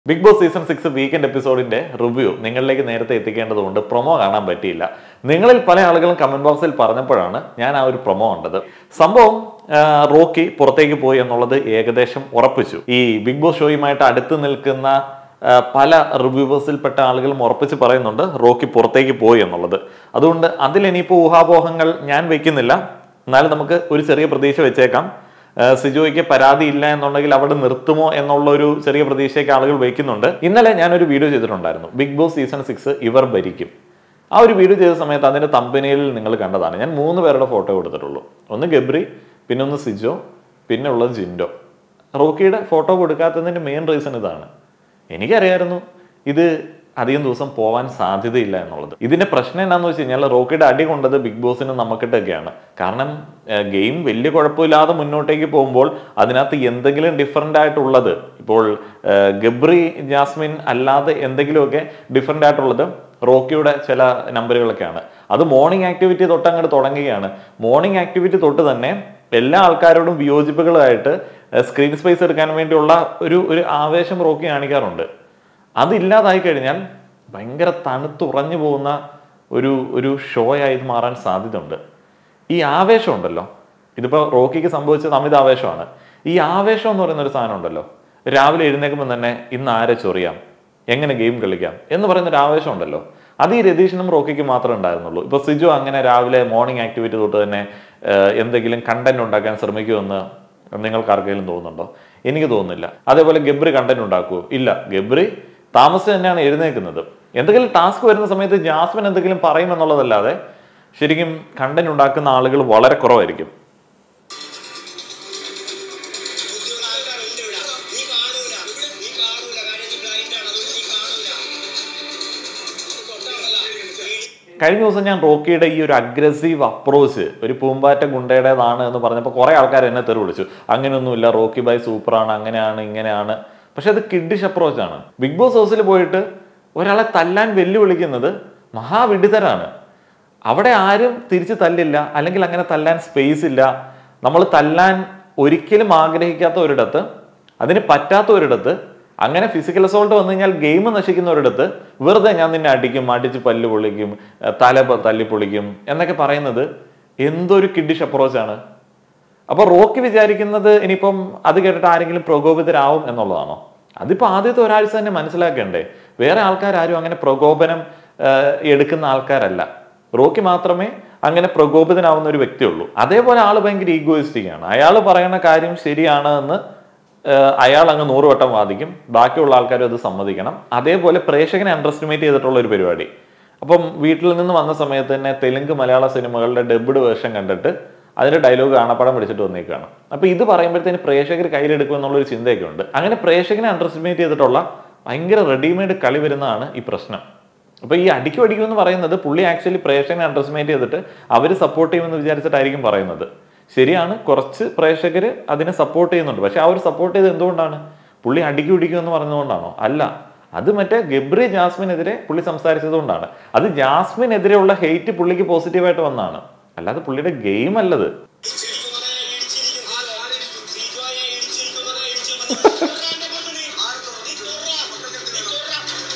Big Boss season six weekend എപ്പിസോഡിന്റെ review നിങ്ങളിലേക്ക് നേരത്തെ എത്തിക്കേണ്ടതുകൊണ്ട് പ്രൊമോ കാണാൻ പറ്റിയില്ല നിങ്ങളിൽ പല ആളുകളും കമന്റ് ബോക്സിൽ പറഞ്ഞപ്പോഴാണ് ഞാൻ ആ ഒരു പ്രൊമോ കണ്ടത് സംഭവം ആ, റോക്കി പുറത്തേക്ക് പോയി എന്നുള്ളത് ഏകദേശം ഉറപ്പിച്ചു ഈ ബിഗ് ബോസ് ഷോയുമായിട്ട് അടുത്ത് നിൽക്കുന്ന ആ, പല റിവ്യൂവേഴ്സിൽപ്പെട്ട ആളുകളും ഉറപ്പിച്ച് പറയുന്നുണ്ട് റോക്കി പുറത്തേക്ക് പോയി എന്നുള്ളത് അതുകൊണ്ട് അതിലിനിയിപ്പോൾ ഊഹാപോഹങ്ങൾ ഞാൻ വെക്കുന്നില്ല എന്നാലും നമുക്ക് ഒരു ചെറിയ പ്രതീക്ഷ വെച്ചേക്കാം ആ, സിജോയ്ക്ക് പരാതി ഇല്ല എന്നുണ്ടെങ്കിൽ അവിടെ നിർത്തുമോ എന്നുള്ള ഒരു ചെറിയ പ്രതീക്ഷയൊക്കെ ആളുകൾ വയ്ക്കുന്നുണ്ട് ഇന്നലെ ഞാനൊരു വീഡിയോ ചെയ്തിട്ടുണ്ടായിരുന്നു ബിഗ് ബോസ് സീസൺ സിക്സ് ഇവർ ഭരിക്കും ആ ഒരു വീഡിയോ ചെയ്ത സമയത്ത് അതിന്റെ തമ്പനിയിൽ നിങ്ങൾ കണ്ടതാണ് ഞാൻ മൂന്ന് പേരുടെ ഫോട്ടോ കൊടുത്തിട്ടുള്ളൂ ഒന്ന് ഗബ്രി പിന്നെ ഒന്ന് സിജോ പിന്നെ ഉള്ളത് ജിൻഡോ റോക്കിയുടെ ഫോട്ടോ കൊടുക്കാത്തതിന്റെ മെയിൻ റീസൺ ഇതാണ് എനിക്കറിയായിരുന്നു ഇത് അധികം ദിവസം പോവാൻ സാധ്യതയില്ല എന്നുള്ളത് ഇതിന്റെ പ്രശ്നം എന്താണെന്ന് വെച്ച് കഴിഞ്ഞാൽ റോക്കിയുടെ അടി കൊണ്ടത് ബിഗ് ബോസിന് നമുക്കിട്ടൊക്കെയാണ് കാരണം ഗെയിം വലിയ കുഴപ്പമില്ലാതെ മുന്നോട്ടേക്ക് പോകുമ്പോൾ അതിനകത്ത് എന്തെങ്കിലും ഡിഫറൻ്റ് ആയിട്ടുള്ളത് ഇപ്പോൾ ആ, ഗബ്രി ജാസ്മിൻ അല്ലാതെ എന്തെങ്കിലുമൊക്കെ ഡിഫറൻ്റ് ആയിട്ടുള്ളത് റോക്കിയുടെ ചില നമ്പറുകളൊക്കെയാണ് അത് മോർണിംഗ് ആക്ടിവിറ്റി തൊട്ട് അങ്ങോട്ട് തുടങ്ങുകയാണ് മോർണിംഗ് ആക്ടിവിറ്റി തൊട്ട് തന്നെ എല്ലാ ആൾക്കാരോടും വിയോജിപ്പുകളായിട്ട് സ്ക്രീൻ സ്പേസ് എടുക്കാൻ വേണ്ടിയുള്ള ഒരു ഒരു ആവേശം റോക്കി കാണിക്കാറുണ്ട് അതില്ലാതായി കഴിഞ്ഞാൽ ഭയങ്കര തണുത്തുറഞ്ഞു പോകുന്ന ഒരു ഒരു ഷോ ആയി ഇത് മാറാൻ സാധ്യതയുണ്ട് ഈ ആവേശം ഉണ്ടല്ലോ ഇതിപ്പോൾ റോക്കിക്ക് സംഭവിച്ചത് അമിത ആവേശമാണ് ഈ ആവേശം എന്ന് പറയുന്ന ഒരു സാധനം ഉണ്ടല്ലോ രാവിലെ എഴുന്നേൽക്കുമ്പോൾ തന്നെ ഇന്ന് ആരെ ചൊറിയാം എങ്ങനെ ഗെയിം കളിക്കാം എന്ന് പറയുന്ന ഒരു ആവേശം ഉണ്ടല്ലോ അത് ഈ രതീഷിനും റോക്കിക്ക് മാത്രമേ ഉണ്ടായിരുന്നുള്ളൂ ഇപ്പൊ സിജു അങ്ങനെ രാവിലെ മോർണിംഗ് ആക്ടിവിറ്റി തൊട്ട് തന്നെ ഏഹ്, എന്തെങ്കിലും കണ്ടന്റ് ഉണ്ടാക്കാൻ ശ്രമിക്കുമെന്ന് നിങ്ങൾക്ക് ആർക്കെങ്കിലും തോന്നുന്നുണ്ടോ എനിക്ക് തോന്നുന്നില്ല അതേപോലെ ഗബ്രി കണ്ടന്റ് ഉണ്ടാക്കുമോ ഇല്ല ഗബ്രി താമസിച്ച് തന്നെയാണ് എഴുന്നേൽക്കുന്നത് എന്തെങ്കിലും ടാസ്ക് വരുന്ന സമയത്ത് ജാസ്മിൻ എന്തെങ്കിലും പറയുമെന്നുള്ളതല്ലാതെ ശരിക്കും കണ്ടന്റ് ഉണ്ടാക്കുന്ന ആളുകൾ വളരെ കുറവായിരിക്കും ബുദ്ധിയുള്ള ആൾക്കാരുണ്ട് ഇവിടെ നീ കാണൂല നീ കാണൂല കാര്യം നീ ബ്ലൈൻഡ് ആണ് അതുകൊണ്ട് നീ കാണൂല തൊട്ടാണല്ല കഴിഞ്ഞ ദിവസം ഞാൻ റോക്കിയുടെ ഈ ഒരു അഗ്രസീവ് അപ്രോച്ച് ഒരു പൂമ്പാറ്റ ഗുണ്ടയുടേതാണ് എന്ന് പറഞ്ഞപ്പോൾ കുറെ ആൾക്കാർ എന്നെ തെറി വിളിച്ചു അങ്ങനെയൊന്നുമില്ല റോക്കി ബൈ സൂപ്പറാണ് അങ്ങനെയാണ് ഇങ്ങനെയാണ് പക്ഷെ അത് കിഡിഷ് അപ്രോച്ചാണ് ബിഗ് ബോസ് ഹൗസിൽ പോയിട്ട് ഒരാളെ തല്ലാൻ വെല്ലുവിളിക്കുന്നത് മഹാവിഡിതരാണ് അവിടെ ആരും തിരിച്ച് തല്ലില്ല അല്ലെങ്കിൽ അങ്ങനെ തല്ലാൻ സ്പേസ് ഇല്ല നമ്മൾ തല്ലാൻ ഒരിക്കലും ആഗ്രഹിക്കാത്ത ഒരിടത്ത് അതിന് പറ്റാത്ത ഒരിടത്ത് അങ്ങനെ ഫിസിക്കൽ അസോൾട്ട് വന്നു കഴിഞ്ഞാൽ ഗെയിം നശിക്കുന്ന ഒരിടത്ത് വെറുതെ ഞാൻ നിന്നെ അടിക്കും അടിച്ച് പല്ല് പൊളിക്കും ഏർ തല പ- തല്ലി പൊളിക്കും എന്നൊക്കെ പറയുന്നത് എന്തൊരു കിഡിഷ് അപ്രോച്ചാണ് അപ്പൊ റോക്കി വിചാരിക്കുന്നത് ഇനിയിപ്പം അത് കേട്ടിട്ട് ആരെങ്കിലും പ്രകോപിതരാവും എന്നുള്ളതാണോ അതിപ്പോ ആദ്യത്തെ ഒരാഴ്ച തന്നെ മനസ്സിലാക്കണ്ടേ വേറെ ആൾക്കാരും അങ്ങനെ പ്രകോപനം ഏഹ്, എടുക്കുന്ന ആൾക്കാരല്ല റോക്കി മാത്രമേ അങ്ങനെ പ്രകോപിതനാവുന്ന ഒരു വ്യക്തിയുള്ളൂ അതേപോലെ ആള് ഭയങ്കര ഈഗോയിസ്റ്റിക് ആണ് അയാൾ പറയുന്ന കാര്യം ശരിയാണ് എന്ന് ഏഹ്, അയാൾ അങ്ങ് നൂറ് വട്ടം വാദിക്കും ബാക്കിയുള്ള ആൾക്കാരും അത് സമ്മതിക്കണം അതേപോലെ പ്രേക്ഷകനെ അണ്ടർ എസ്റ്റിമേറ്റ് ചെയ്തിട്ടുള്ള ഒരു പരിപാടി അപ്പം വീട്ടിൽ നിന്ന് വന്ന സമയത്ത് തന്നെ തെലുങ്ക് മലയാള സിനിമകളുടെ ഡബ്ഡ് വേർഷൻ കണ്ടിട്ട് അതിന്റെ ഡയലോഗ് കാണപ്പടം പിടിച്ചിട്ട് വന്നേക്കാണ് അപ്പൊ ഇത് പറയുമ്പോഴത്തേന് പ്രേക്ഷകർ കയ്യിലെടുക്കും എന്നുള്ളൊരു ചിന്തയൊക്കെ ഉണ്ട് അങ്ങനെ പ്രേക്ഷകനെ അണ്ടർ എസ്റ്റിമേറ്റ് ചെയ്തിട്ടുള്ള ഭയങ്കര റെഡിമെയ്ഡ് കളി വരുന്നതാണ് ഈ പ്രശ്നം അപ്പൊ ഈ അടിക്കും അടിക്കും എന്ന് പറയുന്നത് പുള്ളി ആക്ച്വലി പ്രേക്ഷകനെ അണ്ടർ എസ്റ്റിമേറ്റ് ചെയ്തിട്ട് അവർ സപ്പോർട്ട് ചെയ്യുമെന്ന് വിചാരിച്ചിട്ടായിരിക്കും പറയുന്നത് ശരിയാണ് കുറച്ച് പ്രേക്ഷകർ അതിനെ സപ്പോർട്ട് ചെയ്യുന്നുണ്ട് പക്ഷെ ആ ഒരു സപ്പോർട്ട് ചെയ്ത് എന്തുകൊണ്ടാണ് പുള്ളി അടിക്കും ഇടിക്കും എന്ന് പറഞ്ഞതുകൊണ്ടാണോ അല്ല അത് മറ്റേ ഗബ്രി ജാസ്മിനെതിരെ പുള്ളി സംസാരിച്ചതുകൊണ്ടാണ് അത് ജാസ്മിനെതിരെയുള്ള ഹെയ്റ്റ് പുള്ളിക്ക് പോസിറ്റീവായിട്ട് വന്നതാണ് അല്ലാതെ പുള്ളിയുടെ ഗെയിം അല്ലത് ഇടിച്ചിരിക്കുമോനെ, ഇടിച്ചിരിക്കും. ആരോ, ആരും സിജോയെ ഇടിച്ചിരിക്കുമോനെ, ഇടിച്ചിരിക്കുമോനെ. എന്നെ കൊണ്ട് നീ. നീ തൊറ. നീ തൊറ.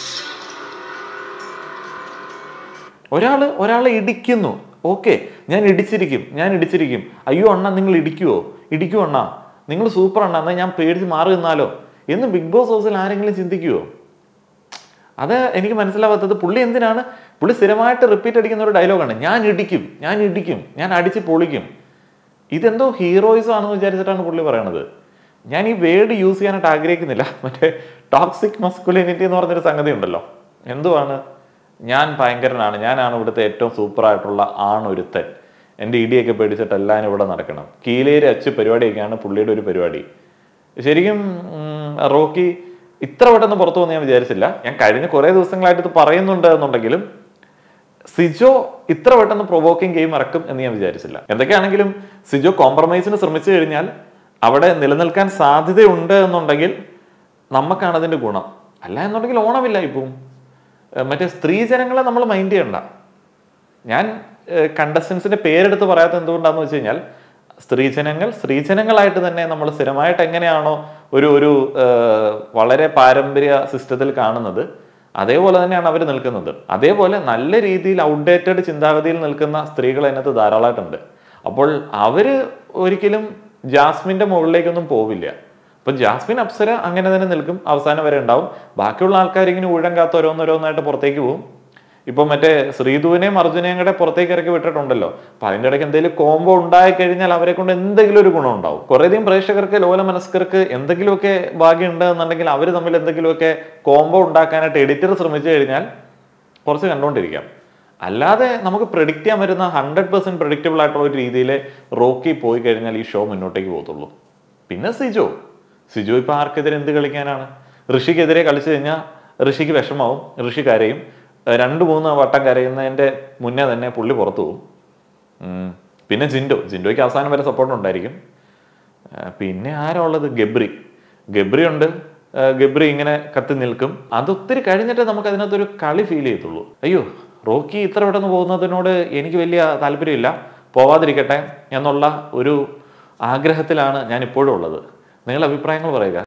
ഒരാള് ഒരാളെ ഇടിക്കുന്നു ഓക്കെ ഞാൻ ഇടിച്ചിരിക്കും ഞാൻ ഇടിച്ചിരിക്കും അയ്യോ അണ്ണ നിങ്ങൾ ഇടിക്കുവോ ഇടിക്കുവോ അണ്ണ നിങ്ങൾ സൂപ്പർ അണ്ണ എന്നാൽ ഞാൻ പേടിച്ച് മാറി നിന്നാലോ എന്ന് ബിഗ് ബോസ് ഹൗസിൽ ആരെങ്കിലും ചിന്തിക്കുവോ അത് എനിക്ക് മനസ്സിലാവാത്തത് പുള്ളി എന്തിനാണ് പുള്ളി സ്ഥിരമായിട്ട് റിപ്പീറ്റ് അടിക്കുന്ന ഒരു ഡയലോഗാണ് ഞാൻ ഇടിക്കും ഞാൻ ഇടിക്കും ഞാൻ അടിച്ച് പൊളിക്കും ഇതെന്തോ ഹീറോയിസം ആണെന്ന് വിചാരിച്ചിട്ടാണ് പുള്ളി പറയണത് ഞാൻ ഈ വേർഡ് യൂസ് ചെയ്യാനായിട്ട് ആഗ്രഹിക്കുന്നില്ല മറ്റേ ടോക്സിക് മസ്കുലിനിറ്റി എന്ന് പറഞ്ഞൊരു സംഗതി ഉണ്ടല്ലോ എന്തുവാണ് ഞാൻ ഭയങ്കരനാണ് ഞാനാണ് ഇവിടുത്തെ ഏറ്റവും സൂപ്പറായിട്ടുള്ള ആണൊരുത്തൻ എൻ്റെ ഇടിയൊക്കെ പേടിച്ചിട്ട് എല്ലാവരും ഇവിടെ നടക്കണം കീലേരി അച്ച് പരിപാടിയൊക്കെയാണ് പുള്ളിയുടെ ഒരു പരിപാടി ശരിക്കും ഉം, റോക്കി ഇത്ര പെട്ടെന്ന് പുറത്തു വന്ന് ഞാൻ വിചാരിച്ചില്ല ഞാൻ കഴിഞ്ഞ കുറേ ദിവസങ്ങളായിട്ട് ഇത് പറയുന്നുണ്ട് എന്നുണ്ടെങ്കിലും സിജോ ഇത്ര പെട്ടെന്ന് പ്രൊവോക്കിംഗ് ഗെയിം ഇറക്കും എന്ന് ഞാൻ വിചാരിച്ചില്ല എന്തൊക്കെയാണെങ്കിലും സിജോ കോംപ്രമൈസിന് ശ്രമിച്ചു കഴിഞ്ഞാൽ അവിടെ നിലനിൽക്കാൻ സാധ്യതയുണ്ട് എന്നുണ്ടെങ്കിൽ നമുക്കാണ് അതിന്റെ ഗുണം അല്ല എന്നുണ്ടെങ്കിൽ ഓണമില്ല ഇപ്പം ഏഹ് മറ്റേ സ്ത്രീ ജനങ്ങളെ നമ്മൾ മൈൻഡ് ചെയ്യണ്ട ഞാൻ കണ്ടസ്റ്റൻസിന്റെ പേരെടുത്ത് പറയാത്ത എന്തുകൊണ്ടാന്ന് വെച്ച് കഴിഞ്ഞാൽ സ്ത്രീജനങ്ങൾ സ്ത്രീജനങ്ങളായിട്ട് തന്നെ നമ്മൾ സ്ഥിരമായിട്ട് എങ്ങനെയാണോ ഒരു ഒരു ആ, വളരെ പാരമ്പര്യ സിസ്റ്റത്തിൽ കാണുന്നത് അതേപോലെ തന്നെയാണ് അവർ നിൽക്കുന്നത് അതേപോലെ നല്ല രീതിയിൽ ഔട്ട്ഡേറ്റഡ് ചിന്താഗതിയിൽ നിൽക്കുന്ന സ്ത്രീകൾ അതിനകത്ത് ധാരാളമായിട്ടുണ്ട് അപ്പോൾ അവര് ഒരിക്കലും ജാസ്മിന്റെ മുകളിലേക്കൊന്നും പോവില്ല അപ്പൊ ജാസ്മിൻ അപ്സര അങ്ങനെ തന്നെ നിൽക്കും അവസാനം വരെ ഉണ്ടാവും ബാക്കിയുള്ള ആൾക്കാർ ഇങ്ങനെ ഊഴം കാത്ത് ഓരോന്നോരോന്നായിട്ട് പുറത്തേക്ക് പോകും ഇപ്പൊ മറ്റേ ശ്രീധുവിനെയും അർജുനെയും കൂടെ പുറത്തേക്ക് ഇറക്കി വിട്ടിട്ടുണ്ടല്ലോ അപ്പൊ അതിന്റെ ഇടയ്ക്ക് എന്തെങ്കിലും കോംബോ ഉണ്ടായി കഴിഞ്ഞാൽ അവരെ കൊണ്ട് എന്തെങ്കിലും ഒരു ഗുണം ഉണ്ടാവും കുറേയധികം പ്രേക്ഷകർക്ക് ലോല മനസ്കർക്ക് എന്തെങ്കിലുമൊക്കെ ഭാഗ്യം ഉണ്ട് എന്നുണ്ടെങ്കിൽ അവർ തമ്മിൽ എന്തെങ്കിലുമൊക്കെ കോംബോ ഉണ്ടാക്കാനായിട്ട് എഡിറ്റർ ശ്രമിച്ചു കഴിഞ്ഞാൽ കുറച്ച് കണ്ടുകൊണ്ടിരിക്കാം അല്ലാതെ നമുക്ക് പ്രെഡിക്റ്റ് ചെയ്യാൻ വരുന്ന ഹൺഡ്രഡ് പെർസെന്റ് പ്രഡിക്റ്റബിൾ ആയിട്ടുള്ള ഒരു രീതിയിൽ റോക്കി പോയി കഴിഞ്ഞാൽ ഈ ഷോ മുന്നോട്ടേക്ക് പോകത്തുള്ളൂ പിന്നെ സിജോ സിജോ ഇപ്പൊ ആർക്കെതിരെ എന്ത് കളിക്കാനാണ് ഋഷിക്കെതിരെ കളിച്ചു കഴിഞ്ഞാൽ ഋഷിക്ക് വിഷമാവും ഋഷി കരയും ഏഹ് രണ്ട് മൂന്ന് വട്ടം കരയുന്നതിന്റെ മുന്നേ തന്നെ പുള്ളി പുറത്തു പോകും ഉം. പിന്നെ ജിൻഡോ ജിൻഡോയ്ക്ക് അവസാനം വരെ സപ്പോർട്ട് ഉണ്ടായിരിക്കും ആ, പിന്നെ ആരാ ഉള്ളത് ഗബ്രി ഗബ്രി ഉണ്ട് ആ, ഗബ്രി ഇങ്ങനെ കത്തി നിൽക്കും അതൊത്തിരി കഴിഞ്ഞിട്ട് നമുക്ക് അതിനകത്തൊരു കളി ഫീൽ ചെയ്യത്തുള്ളൂ അയ്യോ റോക്കി ഇത്ര പെട്ടെന്ന് പോകുന്നതിനോട് എനിക്ക് വലിയ താല്പര്യമില്ല പോവാതിരിക്കട്ടെ എന്നുള്ള ഒരു ആഗ്രഹത്തിലാണ് ഞാൻ ഇപ്പോഴും ഉള്ളത് നിങ്ങളുടെ അഭിപ്രായങ്ങൾ പറയുക